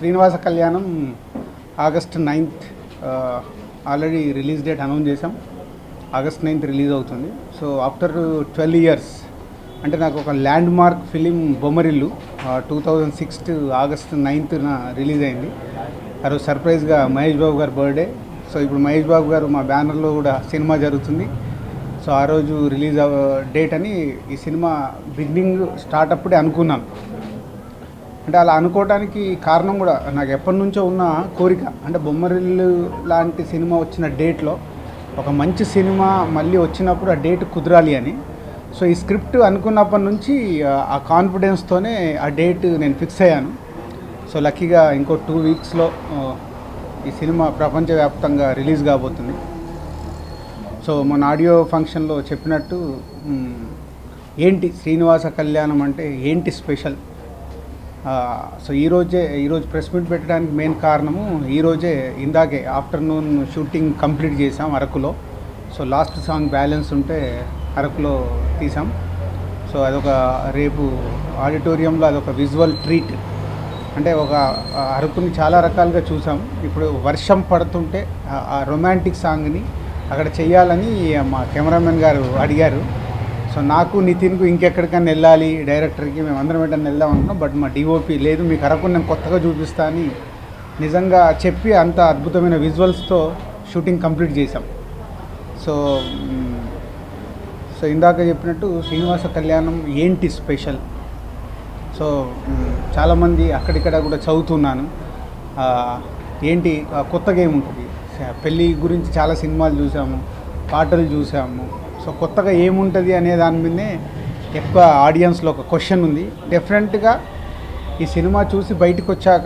Srinivasa Kalyanam August ninth already release date announce చేసాం August ninth release అవుతుంది so after twelve years అంటే నాకు ఒక landmark film Bommarillu two thousand six August నైన్త్న release అయింది ఆ రోజు సర్ప్రైజ్గా మహేష్ బాబు గారి బర్త్డే సో ఇప్పుడు మహేష్ బాబు గారు మా బ్యానర్లో కూడా సినిమా జరుగుతుంది సో ఆ రోజు రిలీజ్ డేట్ అని ఈ సినిమా బిగినింగ్ స్టార్ట్ అప్పుడే అనుకున్నాను అంటే అలా అనుకోవడానికి కారణం కూడా నాకు ఎప్పటి నుంచో ఉన్న కోరిక అంటే బొమ్మరిల్లు లాంటి సినిమా వచ్చిన డేట్లో ఒక మంచి సినిమా మళ్ళీ వచ్చినప్పుడు ఆ డేట్ కుదరాలి అని సో ఈ స్క్రిప్ట్ అనుకున్నప్పటి నుంచి ఆ- ఆ కాన్ఫిడెన్స్తోనే ఆ డేట్ నేను ఫిక్స్ అయ్యాను సో లక్కీగా ఇంకో టూ వీక్స్లో ఈ సినిమా ప్రపంచవ్యాప్తంగా రిలీజ్ కాబోతుంది సో మన ఆడియో ఫంక్షన్లో చెప్పినట్టు మ్, ఏంటి శ్రీనివాస కళ్యాణం అంటే ఏంటి స్పెషల్ ఆ, సో ఈరోజే ఈరోజు ప్రెస్ మీట్ పెట్టడానికి మెయిన్ కారణము ఈరోజే ఇందాకే ఆఫ్టర్నూన్ షూటింగ్ కంప్లీట్ చేసాం అరకులో సో లాస్ట్ సాంగ్ బ్యాలెన్స్ ఉంటే అరకులో తీసాం సో అదొక రేపు ఆడిటోరియంలో అదొక విజువల్ ట్రీట్ అంటే ఒక ఆ, అరకుని చాలా రకాలుగా చూసాం ఇప్పుడు వర్షం పడుతుంటే ఆ- ఆ రొమాంటిక్ సాంగ్ని అక్కడ చేయాలని మా కెమెరామెన్ గారు అడిగారు సో నాకు నితిన్కు ఇంకెక్కడికైనా వెళ్ళాలి డైరెక్టర్కి మేము అందరం ఎటన్నా వెళ్దాం అనుకున్నాం బట్ మా డిఓపి లేదు మీకు అరకు నేను కొత్తగా చూపిస్తా అని నిజంగా చెప్పి అంత అద్భుతమైన విజువల్స్తో షూటింగ్ కంప్లీట్ చేసాం సో మ్, సో ఇందాక చెప్పినట్టు శ్రీనివాస కళ్యాణం ఏంటి స్పెషల్ సో మ్, చాలామంది అక్కడిక్కడ కూడా చదువుతున్నాను ఆ, ఏంటి ఆ, కొత్తగా ఏముంటుంది స- పెళ్ళి గురించి చాలా సినిమాలు చూసాము పాటలు చూసాము సో కొత్తగా ఏముంటుంది అనే దాని మీదనే ఎక్కువ ఆడియన్స్లో ఒక క్వశ్చన్ ఉంది డెఫినెట్గా ఈ సినిమా చూసి బయటకు వచ్చాక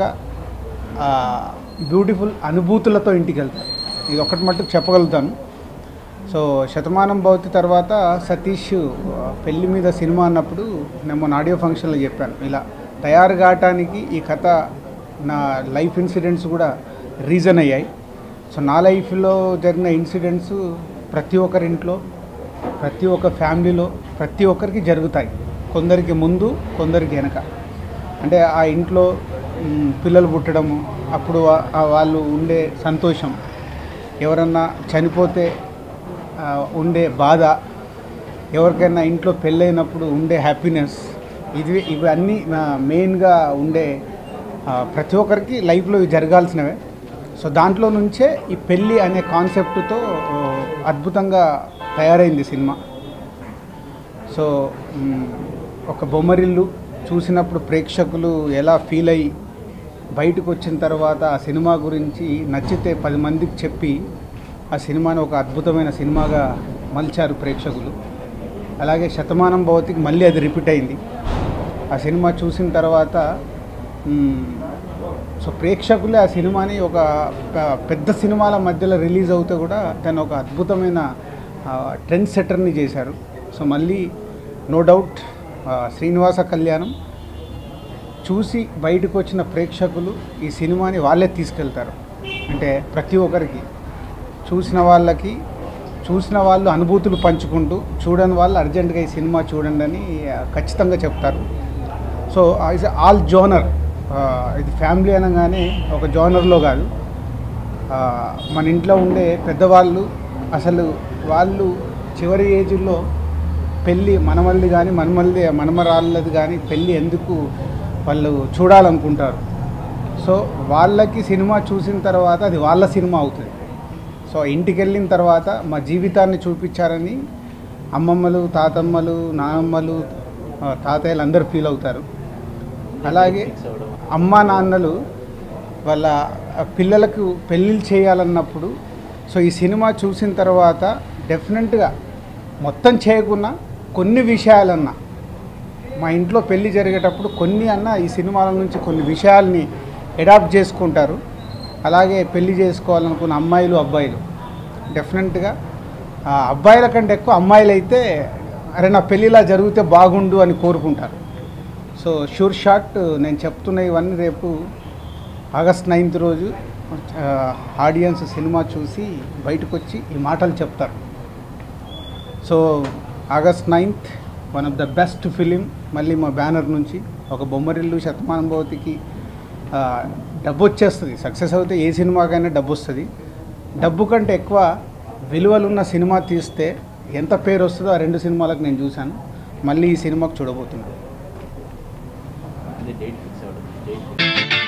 బ్యూటిఫుల్ అనుభూతులతో ఇంటికి వెళ్తాను ఇది ఒకటి మట్టుకు చెప్పగలుగుతాను సో శతమానం భవతి తర్వాత సతీష్ ఆ, పెళ్లి మీద సినిమా అన్నప్పుడు నేను మొన్న ఆడియో ఫంక్షన్లో చెప్పాను ఇలా తయారు కావటానికి ఈ కథ నా లైఫ్ ఇన్సిడెంట్స్ కూడా రీజన్ అయ్యాయి సో నా లైఫ్లో జరిగిన ఇన్సిడెంట్స్ ప్రతి ఒక్కరి ఇంట్లో ప్రతి ఒక్క ఫ్యామిలీలో ప్రతి ఒక్కరికి జరుగుతాయి కొందరికి ముందు కొందరికి వెనక అంటే ఆ ఇంట్లో మ్, పిల్లలు పుట్టడము అప్పుడు వా- ఆ వాళ్ళు ఉండే సంతోషం ఎవరన్నా చనిపోతే ఆ, ఉండే బాధ ఎవరికైనా ఇంట్లో పెళ్ళైనప్పుడు ఉండే హ్యాపీనెస్ ఇది ఇవన్నీ మెయిన్గా ఉండే ఆ, ప్రతి ఒక్కరికి లైఫ్లో ఇవి జరగాల్సినవే సో దాంట్లో నుంచే ఈ పెళ్ళి అనే కాన్సెప్ట్తో ఆ, అద్భుతంగా తయారైంది సినిమా సో మ్, ఒక బొమ్మరిల్లు చూసినప్పుడు ప్రేక్షకులు ఎలా ఫీల్ అయ్యి బయటకు వచ్చిన తర్వాత ఆ సినిమా గురించి నచ్చితే పది మందికి చెప్పి ఆ సినిమాని ఒక అద్భుతమైన సినిమాగా మలిచారు ప్రేక్షకులు అలాగే శతమానం భవతికి మళ్ళీ అది రిపీట్ అయింది ఆ సినిమా చూసిన తర్వాత మ్, సో ప్రేక్షకులే ఆ సినిమాని ఒక ప- పెద్ద సినిమాల మధ్యలో రిలీజ్ అవుతే కూడా దాన్ని ఒక అద్భుతమైన ట్రెండ్ సెట్టర్ని చేశారు సో మళ్ళీ నో డౌట్ శ్రీనివాస కళ్యాణం చూసి బయటకు వచ్చిన ప్రేక్షకులు ఈ సినిమాని వాళ్ళే తీసుకెళ్తారు అంటే ప్రతి ఒక్కరికి చూసిన వాళ్ళకి చూసిన వాళ్ళు అనుభూతులు పంచుకుంటూ చూడని వాళ్ళు అర్జెంటుగా ఈ సినిమా చూడండి అని ఆ, ఖచ్చితంగా చెప్తారు సో ఇస్ ఆల్ జోనర్ ఇది ఫ్యామిలీ అనగానే ఒక జోనర్లో కాదు ఆ, మన ఇంట్లో ఉండే పెద్దవాళ్ళు అసలు వాళ్ళు చివరి ఏజ్లో పెళ్ళి మనమల్ది కానీ మనమల్ది మనమరాళ్ళది కానీ పెళ్ళి ఎందుకు వాళ్ళు చూడాలనుకుంటారు సో వాళ్ళకి సినిమా చూసిన తర్వాత అది వాళ్ళ సినిమా అవుతుంది సో ఇంటికి వెళ్ళిన తర్వాత మా జీవితాన్ని చూపించారని అమ్మమ్మలు తాతమ్మలు నానమ్మలు ఆ, తాతయ్యలు అందరూ ఫీల్ అవుతారు అలాగే అమ్మా నాన్నలు వాళ్ళ పిల్లలకు పెళ్ళిళ్ళు చేయాలన్నప్పుడు సో ఈ సినిమా చూసిన తర్వాత డెఫినెట్గా మొత్తం చేయకున్నా కొన్ని విషయాలన్నా మా ఇంట్లో పెళ్లి జరిగేటప్పుడు కొన్ని అన్న ఈ సినిమాల నుంచి కొన్ని విషయాల్ని అడాప్ట్ చేసుకుంటారు అలాగే పెళ్లి చేసుకోవాలనుకున్న అమ్మాయిలు అబ్బాయిలు డెఫినెట్గా ఆ అబ్బాయిల కంటే ఎక్కువ అమ్మాయిలు అయితే అరే నా పెళ్ళిలా జరిగితే బాగుండు అని కోరుకుంటారు సో షూర్ షాట్ నేను చెప్తున్న ఇవన్నీ రేపు ఆగస్ట్ నైన్త్ రోజు ఆడియన్స్ సినిమా చూసి బయటకు వచ్చి ఈ మాటలు చెప్తారు so August ninth one of the best film మళ్ళీ మా బ్యానర్ నుంచి ఒక బొమ్మరిల్లు శతమానం భవతికి ఆ, డబ్బు వచ్చేస్తుంది సక్సెస్ అవుతే ఏ సినిమాకైనా డబ్బు వస్తుంది డబ్బు కంటే ఎక్కువ విలువలున్న సినిమా తీస్తే ఎంత పేరు వస్తుందో ఆ రెండు సినిమాలకు నేను చూశాను మళ్ళీ ఈ సినిమాకు చూడబోతున్నాను డేట్ ఫిక్స్ అవ్వడం డేట్